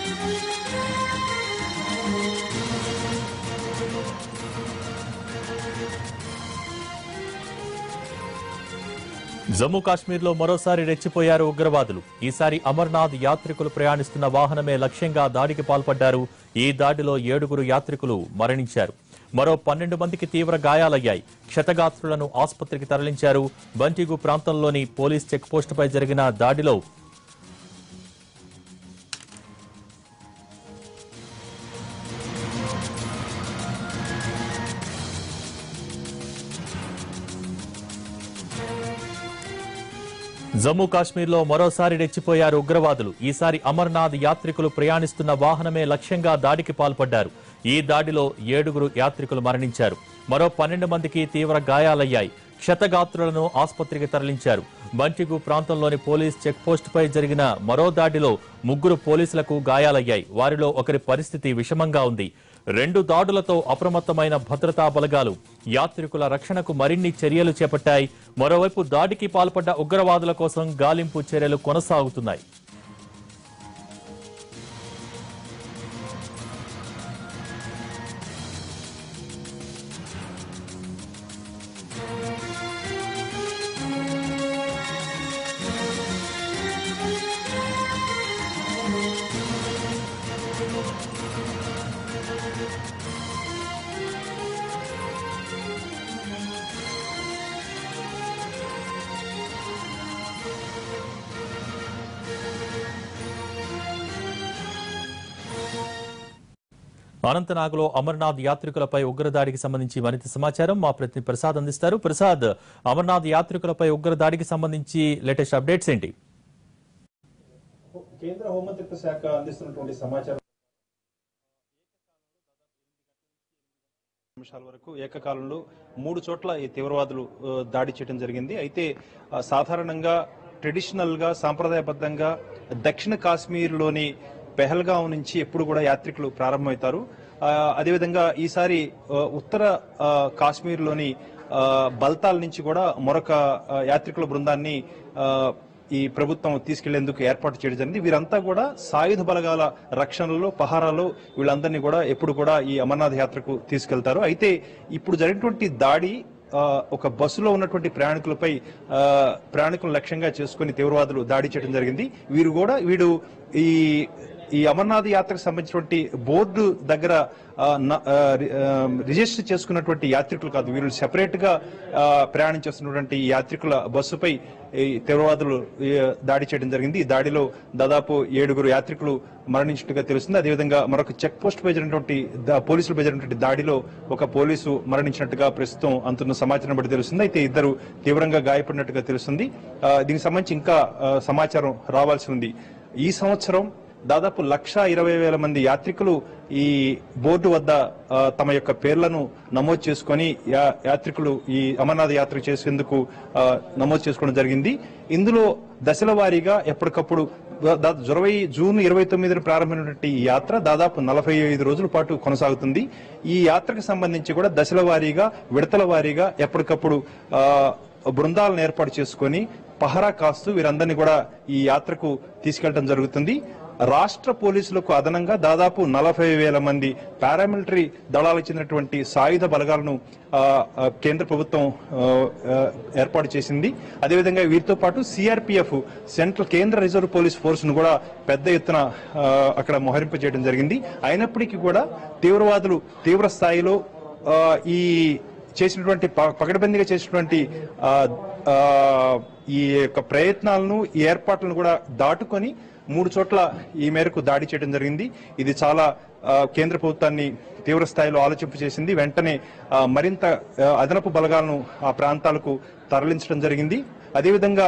జమ్మూ కాశ్మీర్లో మరోసారి రెచ్చిపోయారు ఉగ్రవాదులు ఈసారి అమర్నాథ్ యాత్రికులు ప్రయాణిస్తున్న వాహనమే లక్ష్యంగా దాడికి పాల్పడ్డారు ఈ దాడిలో ఏడుగురు యాత్రికులు మరణించారు మరో పన్నెండు మందికి తీవ్ర గాయాలయ్యాయి క్షతగాత్రులను ఆసుపత్రికి తరలించారు బంటిగు ప్రాంతంలోని పోలీస్ చెక్పోస్టుపై జరిగిన దాడిలో జమ్మూ కాశ్మీర్లో మరోసారి రెచ్చిపోయారు ఉగ్రవాదులు ఈసారి అమర్నాథ్ యాత్రికులు ప్రయాణిస్తున్న వాహనమే లక్ష్యంగా దాడికి పాల్పడ్డారు ఈ దాడిలో ఏడుగురు యాత్రికులు మరణించారు మరో పన్నెండు మందికి తీవ్ర గాయాలయ్యాయి క్షతగాత్రులను ఆసుపత్రికి తరలించారు బంటిగు ప్రాంతంలోని పోలీస్ చెక్పోస్టుపై జరిగిన మరో దాడిలో ముగ్గురు పోలీసులకు గాయాలయ్యాయి వారిలో ఒకరి పరిస్థితి విషమంగా ఉంది రెండు దాడులతో అప్రమత్తమైన భద్రతా బలగాలు యాత్రికుల రక్షణకు మరిన్ని చర్యలు చేపట్టాయి మరోవైపు దాడికి పాల్పడ్డ ఉగ్రవాదుల కోసం గాలింపు చర్యలు కొనసాగుతున్నాయి అనంతనాగ్లో అమర్నాథ్ యాత్రికులపై ఉగ్రదాడికి సంబంధించి మరింత సమాచారం మా ప్రతినిధి ప్రసాద్ అందిస్తారు ప్రసాద్ అమర్నాథ్ యాత్రికులపై ఉగ్రదాడికి సంబంధించి లేటెస్ట్ అప్డేట్స్ ఏంటి కేంద్ర హోంమంత్రిత్వ శాఖ అందిస్తున్నటువంటి సమాచారం నిమిషాల వరకు ఏకకాలంలో మూడు చోట్ల ఈ తీవ్రవాదులు ఆ, దాడి చేయడం జరిగింది అయితే ఆ, సాధారణంగా ట్రెడిషనల్ గా సాంప్రదాయబద్ధంగా దక్షిణ కాశ్మీర్లోని పెహల్గాం నుంచి ఎప్పుడు కూడా యాత్రికులు ప్రారంభమవుతారు ఆ, అదేవిధంగా ఈసారి ఆ, ఉత్తర ఆ, కాశ్మీర్లోని ఆ, బల్తాల్ నుంచి కూడా మరొక ఆ, యాత్రికుల బృందాన్ని ఆ, ఈ ప్రభుత్వం తీసుకెళ్లేందుకు ఏర్పాటు చేయడం జరిగింది వీరంతా కూడా సాయుధ బలగాల రక్షణలో పహారాలో వీళ్ళందరినీ కూడా ఎప్పుడు కూడా ఈ అమర్నాథ్ యాత్రకు తీసుకెళ్తారు అయితే ఇప్పుడు జరిగినటువంటి దాడి ఆ, ఒక బస్సులో ఉన్నటువంటి ప్రయాణికులపై ఆ, ప్రయాణికులను లక్ష్యంగా చేసుకుని తీవ్రవాదులు దాడి చేయడం జరిగింది వీరు కూడా వీడు ఈ ఈ అమర్నాథ్ యాత్రకు సంబంధించినటువంటి బోర్డు దగ్గర ఆ, న- ఆ, రి- ఆ, రిజిస్టర్ చేసుకున్నటువంటి యాత్రికులు కాదు వీళ్ళు సెపరేట్ గా ఆ, ప్రయాణం చేస్తున్నటువంటి ఈ యాత్రికుల బస్సుపై ఈ తీవ్రవాదులు ఈ, దాడి చేయడం జరిగింది ఈ దాడిలో దాదాపు ఏడుగురు యాత్రికులు మరణించినట్టుగా తెలుస్తుంది అదేవిధంగా మరొక చెక్ పోస్ట్ పై జరిగినటువంటి దా- పోలీసులు పై జరిగినటువంటి దాడిలో ఒక పోలీసు మరణించినట్టుగా ప్రస్తుతం అందుతున్న సమాచారం బట్టి తెలుస్తుంది అయితే ఇద్దరు తీవ్రంగా గాయపడినట్టుగా తెలుస్తుంది ఆ, దీనికి సంబంధించి ఇంకా ఆ, సమాచారం రావాల్సి ఉంది ఈ సంవత్సరం దాదాపు లక్ష ఇరవై వేల మంది యాత్రికులు ఈ బోర్డు వద్ద ఆ, తమ యొక్క పేర్లను నమోదు చేసుకొని యా- యాత్రికులు ఈ అమర్నాథ్ యాత్ర చేసేందుకు ఆ, నమోదు చేసుకోవడం జరిగింది ఇందులో దశల వారీగా ఎప్పటికప్పుడు దా- దా- జురవై జూన్ ఇరవై తొమ్మిదిన ప్రారంభమైనటువంటి ఈ యాత్ర దాదాపు నలభై ఐదు రోజుల పాటు కొనసాగుతుంది ఈ యాత్రకు సంబంధించి కూడా దశల వారీగా విడతల వారీగా ఎప్పటికప్పుడు ఆ, బృందాలను ఏర్పాటు చేసుకొని పహరా కాస్తూ వీరందరినీ కూడా ఈ యాత్రకు తీసుకెళ్లడం జరుగుతుంది రాష్ట్ర పోలీసులకు అదనంగా దాదాపు నలభై వేల మంది పారామిలిటరీ దళాలకు చెందినటువంటి సాయుధ బలగాలను ఆ, ఆ, కేంద్ర ప్రభుత్వం ఆ, ఆ, ఏర్పాటు చేసింది అదేవిధంగా వీరితో పాటు సిఆర్పిఎఫ్ సెంట్రల్ కేంద్ర రిజర్వ్ పోలీస్ ఫోర్స్ ను కూడా పెద్ద ఎత్తున ఆ, అక్కడ మోహరింపు చేయడం జరిగింది అయినప్పటికీ కూడా తీవ్రవాదులు తీవ్ర స్థాయిలో ఆ, ఈ చేసినటువంటి ప- పకడ్బందీగా చేసినటువంటి ఆ, ఆ, ఈ యొక్క ప్రయత్నాలను ఈ ఏర్పాట్లను కూడా దాటుకొని మూడు చోట్ల ఈ మేరకు దాడి చేయడం జరిగింది ఇది చాలా ఆ, కేంద్ర ప్రభుత్వాన్ని తీవ్ర స్థాయిలో ఆలోచింపు చేసింది వెంటనే ఆ, మరింత ఆ, అదనపు బలగాలను ఆ ప్రాంతాలకు తరలించడం జరిగింది అదేవిధంగా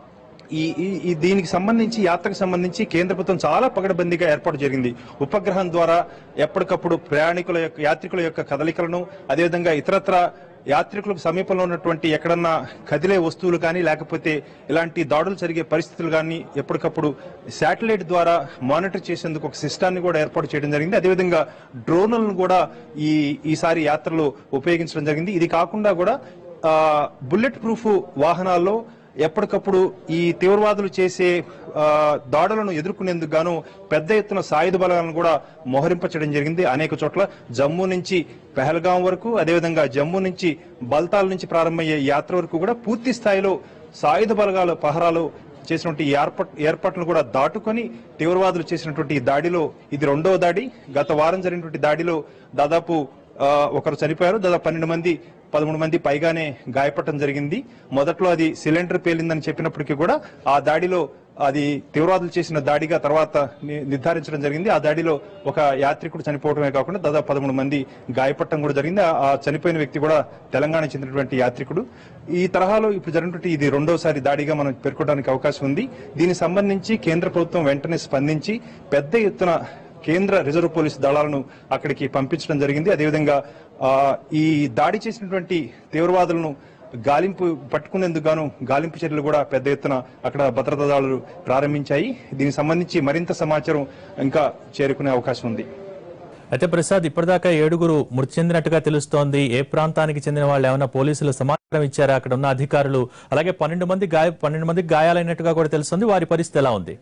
ఈ ఈ- ఈ దీనికి సంబంధించి యాత్రకు సంబంధించి కేంద్ర ప్రభుత్వం చాలా పగడబందీగా ఏర్పాటు జరిగింది ఉపగ్రహం ద్వారా ఎప్పటికప్పుడు ప్రయాణికుల యొక్క యాత్రికుల యొక్క కదలికలను అదేవిధంగా ఇతరత్ర యాత్రికులకు సమీపంలో ఉన్నటువంటి ఎక్కడన్నా కదిలే వస్తువులు కానీ లేకపోతే ఇలాంటి దాడులు జరిగే పరిస్థితులు కానీ ఎప్పటికప్పుడు శాటిలైట్ ద్వారా మానిటర్ చేసేందుకు ఒక సిస్టాన్ని కూడా ఏర్పాటు చేయడం జరిగింది అదేవిధంగా డ్రోన్లను కూడా ఈ ఈసారి యాత్రలో ఉపయోగించడం జరిగింది ఇది కాకుండా కూడా ఆ, బుల్లెట్ ప్రూఫ్ వాహనాల్లో ఎప్పటికప్పుడు ఈ తీవ్రవాదులు చేసే ఆ, దాడులను ఎదుర్కొనేందుకు గాను పెద్ద ఎత్తున సాయుధ బలాలను కూడా మోహరింపచేయడం జరిగింది అనేక చోట్ల జమ్మూ నుంచి పెహల్గాం వరకు అదేవిధంగా జమ్మూ నుంచి బల్తాల్ నుంచి ప్రారంభమయ్యే యాత్ర వరకు కూడా పూర్తి స్థాయిలో సాయుధ బలగాల పహరాలు చేసినటువంటి ఈ ఏర్పాట్ ఏర్పాట్లను కూడా దాటుకొని తీవ్రవాదులు చేసినటువంటి ఈ దాడిలో ఇది రెండవ దాడి గత వారం జరిగినటువంటి దాడిలో దాదాపు ఆ, ఒకరు చనిపోయారు దాదాపు పన్నెండు మంది పదమూడు మంది పైగానే గాయపడటం జరిగింది మొదట్లో అది సిలిండర్ పేలిందని చెప్పినప్పటికీ కూడా ఆ దాడిలో అది తీవ్రవాదులు చేసిన దాడిగా తర్వాత ని- నిర్ధారించడం జరిగింది ఆ దాడిలో ఒక యాత్రికుడు చనిపోవడమే కాకుండా దాదాపు పదమూడు మంది గాయపడటం కూడా జరిగింది ఆ- ఆ చనిపోయిన వ్యక్తి కూడా తెలంగాణ చెందినటువంటి యాత్రికుడు ఈ తరహాలో ఇప్పుడు జరిగినటువంటి ఇది రెండోసారి దాడిగా మనం పేర్కొనడానికి అవకాశం ఉంది దీనికి సంబంధించి కేంద్ర ప్రభుత్వం వెంటనే స్పందించి పెద్ద ఎత్తున కేంద్ర రిజర్వ్ పోలీస్ దళాలను అక్కడికి పంపించడం జరిగింది అదేవిధంగా ఆ, ఈ దాడి చేసినటువంటి తీవ్రవాదులను గాలింపు పట్టుకునేందుకు గాను గాలింపు చర్యలు కూడా పెద్ద ఎత్తున అక్కడ భద్రతా దళాలు ప్రారంభించాయి దీనికి సంబంధించి మరింత సమాచారం ఇంకా చేరుకునే అవకాశం ఉంది అయితే ప్రసాద్ ఇప్పటిదాకా ఏడుగురు మృతి చెందినట్టుగా తెలుస్తోంది ఏ ప్రాంతానికి చెందిన వాళ్ళు ఏమైనా పోలీసులు సమాచారం ఇచ్చారా అక్కడ ఉన్న అధికారులు అలాగే పన్నెండు మంది గాయ పన్నెండు మందికి గాయాలైనట్టుగా కూడా తెలుస్తుంది వారి పరిస్థితి ఎలా ఉంది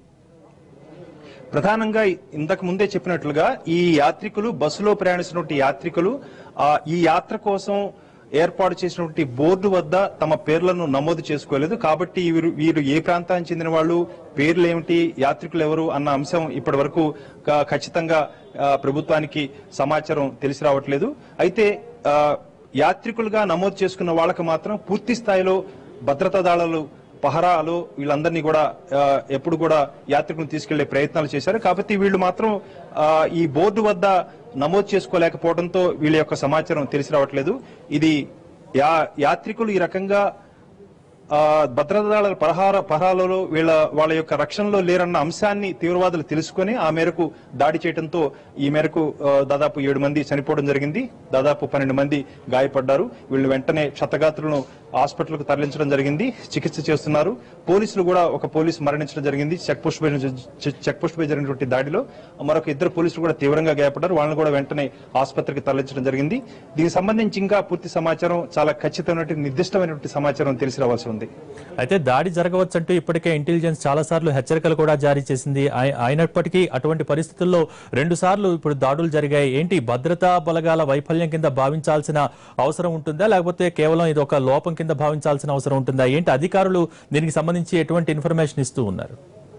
ప్రధానంగా ఇంతకు ముందే చెప్పినట్లుగా ఈ యాత్రికులు బస్సులో ప్రయాణిస్తున్నటువంటి యాత్రికులు ఆ, ఈ యాత్ర కోసం ఏర్పాటు చేసినటువంటి బోర్డు వద్ద తమ పేర్లను నమోదు చేసుకోలేదు కాబట్టి వీరు వీరు ఏ ప్రాంతానికి చెందిన వాళ్ళు పేర్లు ఏమిటి యాత్రికులు ఎవరు అన్న అంశం ఇప్పటి వరకు క- ఖచ్చితంగా ఆ, ప్రభుత్వానికి సమాచారం తెలిసి రావట్లేదు అయితే ఆ, యాత్రికులుగా నమోదు చేసుకున్న వాళ్ళకి మాత్రం పూర్తి స్థాయిలో భద్రతా దళాలు పహరాలు వీళ్ళందరినీ కూడా ఆ, ఎప్పుడు కూడా యాత్రికులను తీసుకెళ్లే ప్రయత్నాలు చేశారు కాబట్టి వీళ్ళు మాత్రం ఆ, ఈ బోర్డు వద్ద నమోదు చేసుకోలేకపోవడంతో వీళ్ళ యొక్క సమాచారం తెలిసి రావట్లేదు ఇది యా యాత్రికులు ఈ రకంగా ఆ, భద్రతా దళాల పరహార పహరాలలో వీళ్ళ వాళ్ళ యొక్క రక్షణలో లేరన్న అంశాన్ని తీవ్రవాదులు తెలుసుకొని ఆ మేరకు దాడి చేయడంతో ఈ మేరకు ఆ, దాదాపు ఏడు మంది చనిపోవడం జరిగింది దాదాపు పన్నెండు మంది గాయపడ్డారు వీళ్ళు వెంటనే క్షతగాత్రులను హాస్పిటల్కు తరలించడం జరిగింది చికిత్స చేస్తున్నారు పోలీసులు కూడా ఒక పోలీసు మరణించడం జరిగింది చెక్ పోస్ట్ పై చె- చెక్ పోస్ట్ పై జరిగినటువంటి దాడిలో మరొక ఇద్దరు పోలీసులు కూడా తీవ్రంగా గాయపడ్డారు వాళ్ళని కూడా వెంటనే ఆసుపత్రికి తరలించడం జరిగింది దీనికి సంబంధించి ఇంకా పూర్తి సమాచారం చాలా ఖచ్చితమైనటువంటి నిర్దిష్టమైనటువంటి సమాచారం తెలిసి రావాల్సి ఉంది అయితే దాడి జరగవచ్చంటూ ఇప్పటికే ఇంటెలిజెన్స్ చాలా సార్లు హెచ్చరికలు కూడా జారీ చేసింది అయి- అయినప్పటికీ అటువంటి పరిస్థితుల్లో రెండు సార్లు ఇప్పుడు దాడులు జరిగాయి ఏంటి భద్రతా బలగాల వైఫల్యం కింద భావించాల్సిన అవసరం ఉంటుందా లేకపోతే కేవలం ఇది ఒక లోపం కింద భావించాల్సిన అవసరం ఉంటుందా ఏంటి అధికారులు దీనికి సంబంధించి ఎటువంటి ఇన్ఫర్మేషన్ ఇస్తూ ఉన్నారు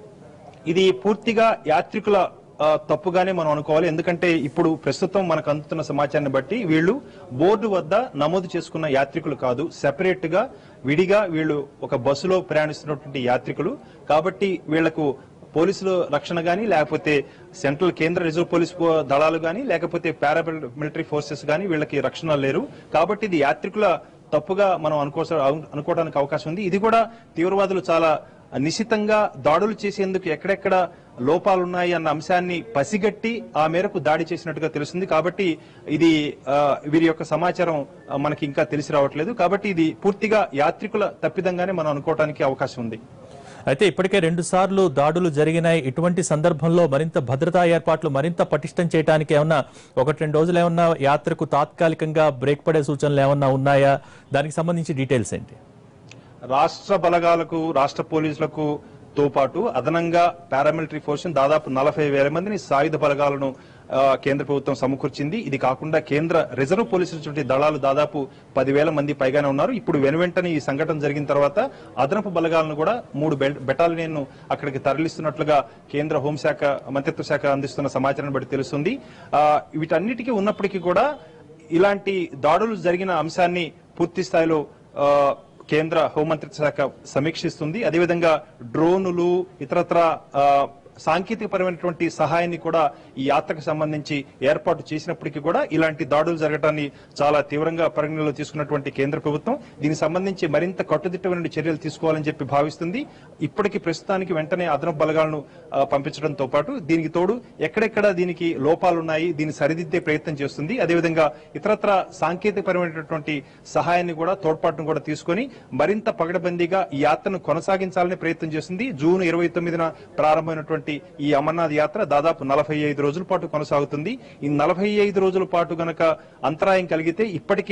ఇది పూర్తిగా యాత్రికుల ఆ, తప్పుగానే మనం అనుకోవాలి ఎందుకంటే ఇప్పుడు ప్రస్తుతం మనకు అందుతున్న సమాచారాన్ని బట్టి వీళ్ళు బోర్డు వద్ద నమోదు చేసుకున్న యాత్రికులు కాదు సెపరేట్ గా విడిగా వీళ్ళు ఒక బస్సులో ప్రయాణిస్తున్నటువంటి యాత్రికులు కాబట్టి వీళ్లకు పోలీసులు రక్షణ గాని లేకపోతే సెంట్రల్ కేంద్ర రిజర్వ్ పోలీస్ పో- దళాలు గాని లేకపోతే పారా మిలిటరీ ఫోర్సెస్ గాని వీళ్ళకి రక్షణ లేరు కాబట్టి ఇది యాత్రికుల తప్పుగా మనం అనుకో అనుకోవడానికి అవకాశం ఉంది ఇది కూడా తీవ్రవాదులు చాలా నిశితంగా దాడులు చేసేందుకు ఎక్కడెక్కడ లోపాలున్నాయి అన్న అంశాన్ని పసిగట్టి ఆ మేరకు దాడి చేసినట్టుగా తెలుస్తుంది కాబట్టి ఇది ఆ, వీరి యొక్క సమాచారం ఆ, మనకి ఇంకా తెలిసి రావట్లేదు కాబట్టి ఇది పూర్తిగా యాత్రికుల తప్పిదంగానే మనం అనుకోవడానికి అవకాశం ఉంది అయితే ఇప్పటికే రెండు సార్లు దాడులు జరిగినాయి ఇటువంటి సందర్భంలో మరింత భద్రతా ఏర్పాట్లు మరింత పటిష్టం చేయడానికి ఏమన్నా ఒకటి రెండు రోజులు ఏమన్నా యాత్రకు తాత్కాలికంగా బ్రేక్ పడే సూచనలు ఏమన్నా ఉన్నాయా దానికి సంబంధించి డీటెయిల్స్ ఏంటి రాష్ట్ర బలగాలకు రాష్ట్ర పోలీసులకు తో పాటు అదనంగా పారామిలిటరీ ఫోర్స్ దాదాపు నలభై వేల మందిని సాయుధ బలగాలను ఆ, కేంద్ర ప్రభుత్వం సమకూర్చింది ఇది కాకుండా కేంద్ర రిజర్వ్ పోలీసుల చుట్టూ దళాలు దాదాపు పదివేల మంది పైగానే ఉన్నారు ఇప్పుడు వెనువెంటనే ఈ సంఘటన జరిగిన తర్వాత అదనపు బలగాలను కూడా మూడు బెటాలియన్ అక్కడికి తరలిస్తున్నట్లుగా కేంద్ర హోంశాఖ మంత్రిత్వ శాఖ అందిస్తున్న సమాచారాన్ని బట్టి తెలుస్తుంది ఆ, వీటన్నిటికీ ఉన్నప్పటికీ కూడా ఇలాంటి దాడులు జరిగిన అంశాన్ని పూర్తి స్థాయిలో ఆ, కేంద్ర హోంమంత్రిత్వ శాఖ సమీక్షిస్తుంది అదేవిధంగా డ్రోనులు ఇతరత్ర ఆ, సాంకేతికపరమైనటువంటి సహాయాన్ని కూడా ఈ యాత్రకు సంబంధించి ఏర్పాటు చేసినప్పటికీ కూడా ఇలాంటి దాడులు జరగటాన్ని చాలా తీవ్రంగా పరిగణనలో తీసుకున్నటువంటి కేంద్ర ప్రభుత్వం దీనికి సంబంధించి మరింత కట్టుదిట్టమైన చర్యలు తీసుకోవాలని చెప్పి భావిస్తుంది ఇప్పటికి ప్రస్తుతానికి వెంటనే అదనపు బలగాలను ఆ, పంపించడంతో పాటు దీనికి తోడు ఎక్కడెక్కడ దీనికి లోపాలున్నాయి దీన్ని సరిదిద్దే ప్రయత్నం చేస్తుంది అదేవిధంగా ఇతరత్ర సాంకేతికపరమైనటువంటి సహాయాన్ని కూడా తోడ్పాటును కూడా తీసుకొని మరింత పగడబందీగా ఈ యాత్రను కొనసాగించాలని ప్రయత్నం చేస్తుంది జూన్ ఇరవై తొమ్మిదిన ప్రారంభమైనటువంటి ఈ అమర్నాథ్ యాత్ర దాదాపు నలభై ఐదు రోజుల పాటు కొనసాగుతుంది ఈ నలభై ఐదు రోజుల పాటు గనక అంతరాయం కలిగితే ఇప్పటికే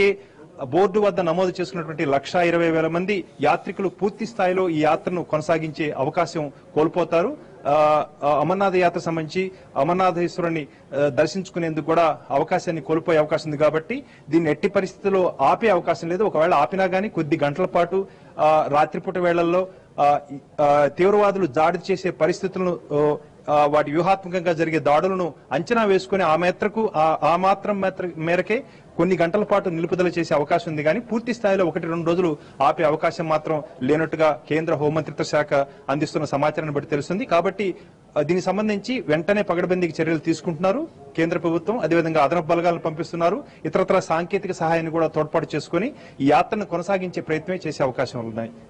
బోర్డు వద్ద నమోదు చేసుకున్నటువంటి లక్ష ఇరవై వేల మంది యాత్రికులు పూర్తి స్థాయిలో ఈ యాత్రను కొనసాగించే అవకాశం కోల్పోతారు ఆ, ఆ, అమర్నాథ్ యాత్ర సంబంధించి అమర్నాథేశ్వరుని ఆ, దర్శించుకునేందుకు కూడా అవకాశాన్ని కోల్పోయే అవకాశం ఉంది కాబట్టి దీన్ని ఎట్టి పరిస్థితుల్లో ఆపే అవకాశం లేదు ఒకవేళ ఆపినా గానీ కొద్ది గంటల పాటు ఆ, రాత్రిపూట వేళల్లో ఆ, ఈ- ఆ, తీవ్రవాదులు దాడి చేసే పరిస్థితులను ఓ, ఆ, వాటి వ్యూహాత్మకంగా జరిగే దాడులను అంచనా వేసుకుని ఆ మేత్రకు ఆ- ఆ మాత్రం మేత్ర- మేరకే కొన్ని గంటల పాటు నిలుపుదల చేసే అవకాశం ఉంది కానీ పూర్తి స్థాయిలో ఒకటి రెండు రోజులు ఆపే అవకాశం మాత్రం లేనట్టుగా కేంద్ర హోంమంత్రిత్వ శాఖ అందిస్తున్న సమాచారాన్ని బట్టి తెలుస్తుంది కాబట్టి ఆ, దీనికి సంబంధించి వెంటనే పగడబందీకి చర్యలు తీసుకుంటున్నారు కేంద్ర ప్రభుత్వం అదేవిధంగా అదనపు బలగాలను పంపిస్తున్నారు ఇతరత్ర సాంకేతిక సహాయాన్ని కూడా తోడ్పాటు చేసుకుని ఈ యాత్రను కొనసాగించే ప్రయత్నమే చేసే అవకాశం ఉన్నాయి